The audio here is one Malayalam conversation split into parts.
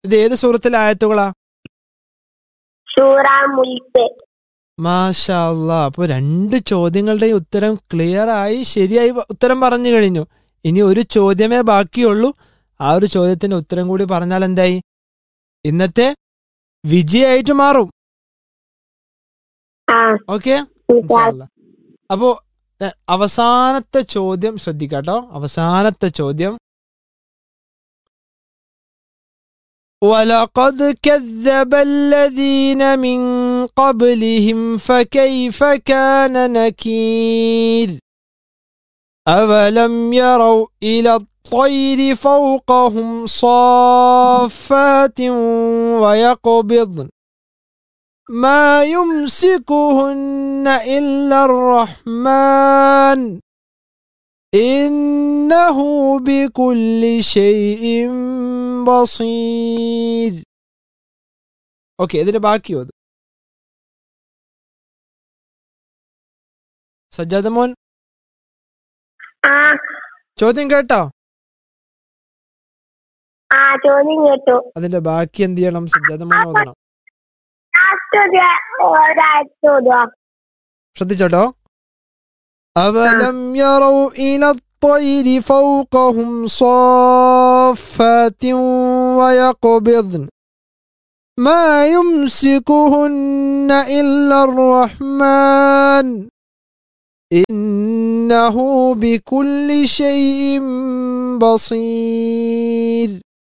ഇത് ഏത് സൂറത്തിലെ ആയത്തുകളാ സൂറ മുൽക്ക് മാഷാ അല്ലാ അപ്പൊ രണ്ട് ചോദ്യങ്ങളുടെയും ഉത്തരം ക്ലിയർ ആയി ശരിയായി വ- ഉത്തരം പറഞ്ഞു കഴിഞ്ഞു ഇനി ഒരു ചോദ്യമേ ബാക്കിയുള്ളൂ ആ ഒരു ചോദ്യത്തിന്റെ ഉത്തരം കൂടി പറഞ്ഞാൽ എന്തായി ഇന്നത്തെ വിജയായിട്ട് മാറും ആ ഓക്കെ അപ്പോ എ, അവസാനത്തെ ചോദ്യം ശ്രദ്ധിക്കാട്ടോ അവസാനത്തെ ചോദ്യം ولقد كذب الذين من قبلهم فكيف كان نكير أولم يروا إلى الطير فوقهم صافات ويقبضن ما يمسكهن إلا الرحمن إنه بكل شيء بصير ഓക്കെ ഇതിന്റെ ബാക്കിയോ അത് സജ്ജാദ മോൻ ആ ചോദ്യം കേട്ടോ ആ ചോദ്യം കേട്ടു അതിന്റെ ബാക്കി എന്ത് ചെയ്യണം സജ്ജാദ മോൻ ഓതണം ലാസ്റ്റ് ഒരാഴ്ച ചോദ്യം ശ്രദ്ധിച്ചോട്ടോ أولم يروا إلى الطير فوقهم صافات ويقبضن ما يمسكهن إلا الرحمن إنه بكل شيء بصير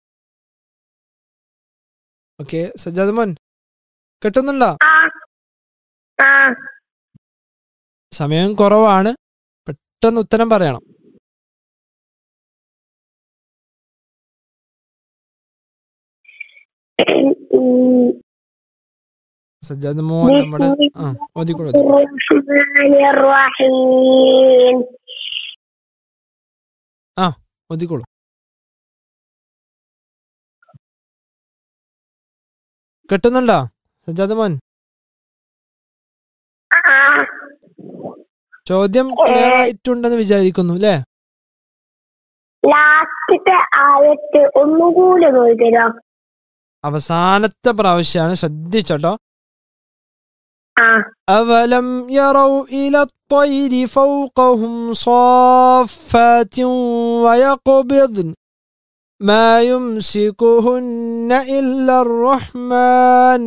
ഓക്കെ സജ്ജാദ് മോൻ കിട്ടുന്നുണ്ടോ ആ ആ സമയം കുറവാണ് പെട്ടെന്ന് ഉത്തരം പറയണം ഉം. സജ്ജാദ് മോൻ നമ്മുടെ ആ ഓതിക്കോളൂ الرحمن الرحيم ഓതിക്കോളൂ കിട്ടുന്നുണ്ടോ സജ്ജാദ് മോൻ ആ ചോദ്യം ക്ലിയർ ആയിട്ടുണ്ടെന്ന് വിചാരിക്കുന്നു അല്ലേ ലാസ്റ്റത്തെ ആയത്ത് ഒന്നുകൂടി പോയി തരോ അവസാനത്തെ പ്രാവശ്യമാണ് ശ്രദ്ധിച്ചോട്ടോ ആ أولم يروا إلى الطير فوقهم صافات ويقبضن ما يمسكهن إلا الرحمن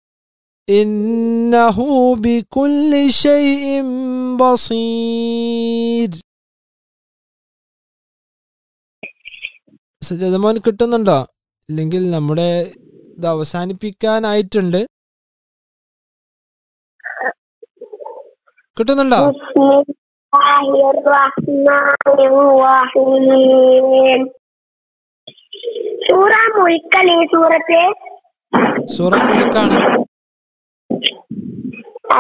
إنه بكل شيء بصير സജ്ജത മോൻ കിട്ടുന്നുണ്ടോ ഇല്ലെങ്കിൽ നമ്മുടെ ഇത് അവസാനിപ്പിക്കാനായിട്ടുണ്ട് കിട്ടുന്നുണ്ടോ بسم الله الرحمن الرحيم സൂറ മുൽക്കല്ലേ സൂറത്ത് സൂറ മുഴുക്കാണ് ആ,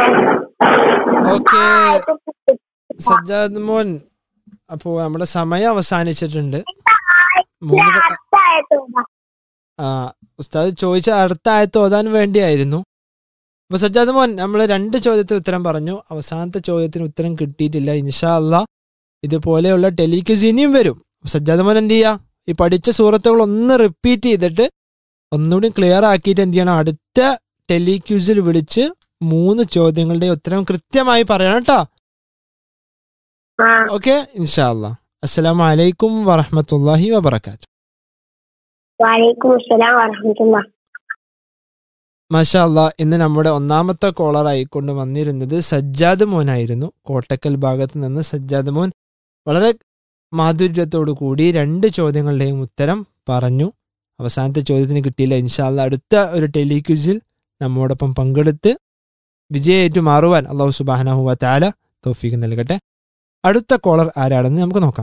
ഓക്കെ ആയത്ത് സജ്ജാദ് മോൻ അപ്പോ നമ്മുടെ സമയം അവസാനിച്ചിട്ടുണ്ട് മൂന്ന് പ്ര- അടുത്ത ആയത്ത് ഏതാ? ആ ഉസ്താദ് ചോദിച്ച അടുത്ത ആയത്ത് ഓതാൻ വേണ്ടിയായിരുന്നു അപ്പൊ സജ്ജാദ് മോൻ നമ്മൾ രണ്ട് ചോദ്യത്തിന് ഉത്തരം പറഞ്ഞു അവസാനത്തെ ചോദ്യത്തിന് ഉത്തരം കിട്ടിയിട്ടില്ല ഇൻഷാ അല്ലാ ഇതുപോലെയുള്ള ടെലിക്യൂസ് ഇനിയും വരും അപ്പൊ സജ്ജാദ് മോൻ എന്ത് ചെയ്യാ ഈ പഠിച്ച സൂറത്തുകൾ ഒന്ന് റിപ്പീറ്റ് ചെയ്തിട്ട് ഒന്നുകൂടി ക്ലിയർ ആക്കിയിട്ട് എന്ത് ചെയ്യണം അടുത്ത ടെലിക്യൂസിൽ വിളിച്ച് മൂന്ന് ചോദ്യങ്ങളുടെ ഉത്തരം കൃത്യമായി പറയണം കേട്ടോ ആ ഓക്കെ ഇൻഷാ അല്ലാ അസ്സലാമു അലൈക്കും വറഹ്മത്തുള്ളാഹി വബറകാത്തു വലൈക്കും അസ്സലാം വറഹമത്തുള്ള മാഷാ അല്ലാ ഇന്ന് നമ്മുടെ ഒന്നാമത്തെ കോളറായി കൊണ്ട് വന്നിരുന്നത് സജ്ജാദ് മോനായിരുന്നു കോട്ടക്കൽ ഭാഗത്ത് നിന്ന് സജ്ജാദ് മോൻ വളരെ മാധുര്യത്തോടു കൂടി രണ്ട് ചോദ്യങ്ങളുടെയും ഉത്തരം പറഞ്ഞു അവസാനത്തെ ചോദ്യത്തിന് കിട്ടിയില്ല ഇൻഷാല്ല അടുത്ത ഒരു ടെലിക്യൂസിൽ നമ്മോടൊപ്പം പങ്കെടുത്ത് വിജയേറ്റു മാറുവാൻ അള്ളാഹു സുബാനഹുവ താല തോഫീക്ക് നൽകട്ടെ അടുത്ത കോളർ ആരാണെന്ന് നമുക്ക് നോക്കാം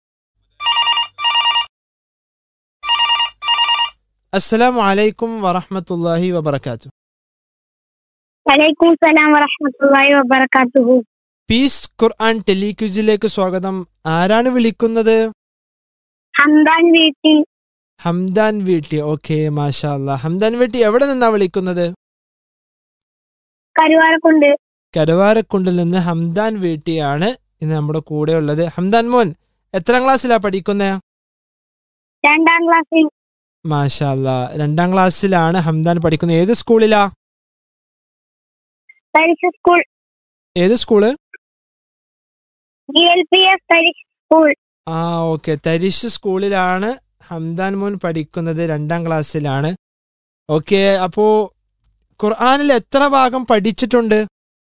അസ്സലാമു അലൈക്കും വറഹ്മത്തുള്ളാഹി വബറകാത്തു വലൈക്കും സലാം വറഹമത്തുള്ളാഹി വബറകാതുഹു പീസ് ഖുർആൻ ടെലിക്യൂസിലേക്ക് സ്വാഗതം ആരാണ് വിളിക്കുന്നത് ഹംദാൻ വീട്ടിൽ ഹംദാൻ വീട്ടി ഓക്കെ മാഷാ അല്ലാ ഹംദാൻ വീട്ടി എവിടെ നിന്നാ വിളിക്കുന്നത് കരുവാരക്കുണ്ട് കരവാരക്കുണ്ടിൽ നിന്ന് ഹംദാൻ വീട്ടിയാണ് ഇന്ന് നമ്മുടെ കൂടെ ഉള്ളത് ഹംദാൻ മോൻ എത്രാം ക്ലാസ്സിലാ പഠിക്കുന്നത് രണ്ടാം ക്ലാസ്സിൽ മാഷാല്ല രണ്ടാം ക്ലാസ്സിലാണ് ഹംദാൻ പഠിക്കുന്നത് ഏത് സ്കൂളിലാ തരിശ് സ്കൂൾ ഏത് school G L P S Tharish school ആ ഓക്കെ തരിശ് സ്കൂളിലാണ് ഹംദാൻ മോൻ പഠിക്കുന്നത് രണ്ടാം ക്ലാസ്സിലാണ് ഓക്കെ അപ്പോ ഖുർആനിൽ എത്ര ഭാഗം പഠിച്ചിട്ടുണ്ട്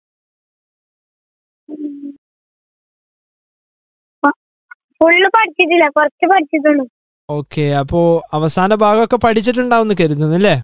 ഫുള്ള് പഠിച്ചിട്ടില്ല കുറച്ച് പഠിച്ചിട്ടുള്ളൂ ഓക്കെ അപ്പോ അവസാന ഭാഗമൊക്കെ പഠിച്ചിട്ടുണ്ടാവും എന്ന് കരുതുന്നു അല്ലേ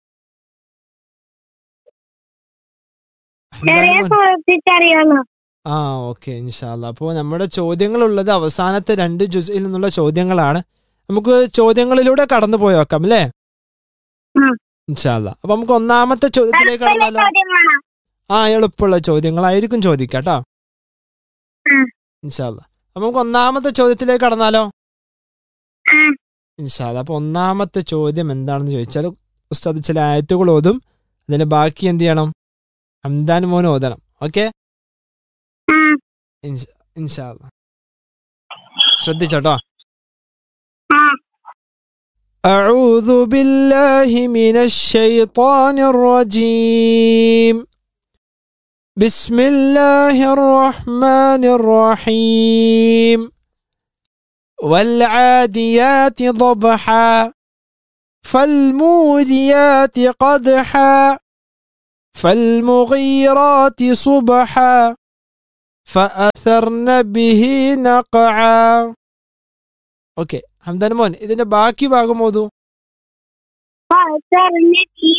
ഹംദാൻ ചെറിയ മോൻ- സുഹൃത്തിച്ചറിയാലോ ആ ഓക്കെ ഇൻഷാല്ല അപ്പോൾ നമ്മുടെ ചോദ്യങ്ങളുള്ളത് അവസാനത്തെ രണ്ട് ജുസിൽ നിന്നുള്ള ചോദ്യങ്ങളാണ് നമുക്ക് ചോദ്യങ്ങളിലൂടെ കടന്നു പോയി നോക്കാം അല്ലേ ഉം. ഇൻഷാല്ല അപ്പൊ നമുക്ക് ഒന്നാമത്തെ ചോദ്യത്തിലേക്ക് എളുപ്പമുള്ള കടന്നാലോ ചോദ്യം വേണം ആ എളുപ്പമുള്ള ചോദ്യങ്ങളായിരിക്കും ചോദിക്കാം കേട്ടോ ഉം. ഇൻഷാല്ല അപ്പൊ നമുക്ക് ഒന്നാമത്തെ ചോദ്യത്തിലേക്ക് കടന്നാലോ ആ ഇൻഷാല്ല അപ്പൊ ഒന്നാമത്തെ ചോദ്യം എന്താണെന്ന് ചോദിച്ചാൽ ഉസ്താദ് ചില ആയത്തുകൾ ഓതും അതിന് ബാക്കി എന്ത് ചെയ്യണം ഹംദാൻ മോൻ ഓതണം ഓക്കെ ആ ഇൻഷാല്ല ശ്രദ്ധിച്ചോട്ടോ ആ أعوذ بالله من الشيطان الرجيم بسم الله الرحمن الرحيم والعاديات ضبحا فالموديات قدحا فالمغيرات صبحا فأثرن به نقعا ഓക്കെ ഹംദാൻ മോൻ ഇതിന്റെ ബാക്കി ഭാഗം ഓതൂ فأثرن به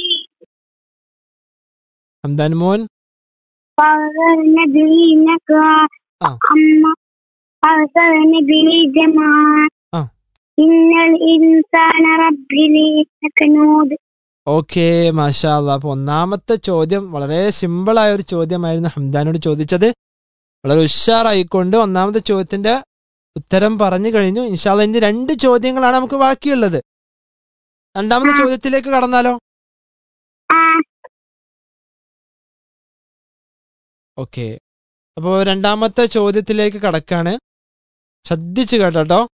ഹംദാൻ മോൻ فأثرن به نقعا آه. أما فأثرن به جمعا آه. إن الإنسان ربه لكنود ഓക്കെ മാഷാല്ല അപ്പൊ ഒന്നാമത്തെ ചോദ്യം വളരെ സിമ്പിൾ ആയ ഒരു ചോദ്യമായിരുന്നു ഹംദാനോട് ചോദിച്ചത് വളരെ ഉഷാറായിക്കൊണ്ട് ഒന്നാമത്തെ ചോദ്യത്തിന്റെ ഉത്തരം പറഞ്ഞു കഴിഞ്ഞു ഇൻഷാല്ല ഇനി രണ്ട് ചോദ്യങ്ങളാണ് നമുക്ക് ബാക്കിയുള്ളത് രണ്ടാമത്തെ ആ. ചോദ്യത്തിലേക്ക് കടന്നാലോ ആ ഓക്കെ അപ്പോൾ രണ്ടാമത്തെ ചോദ്യത്തിലേക്ക് കടക്കാണ് ശ്രദ്ധിച്ചു കേട്ടോ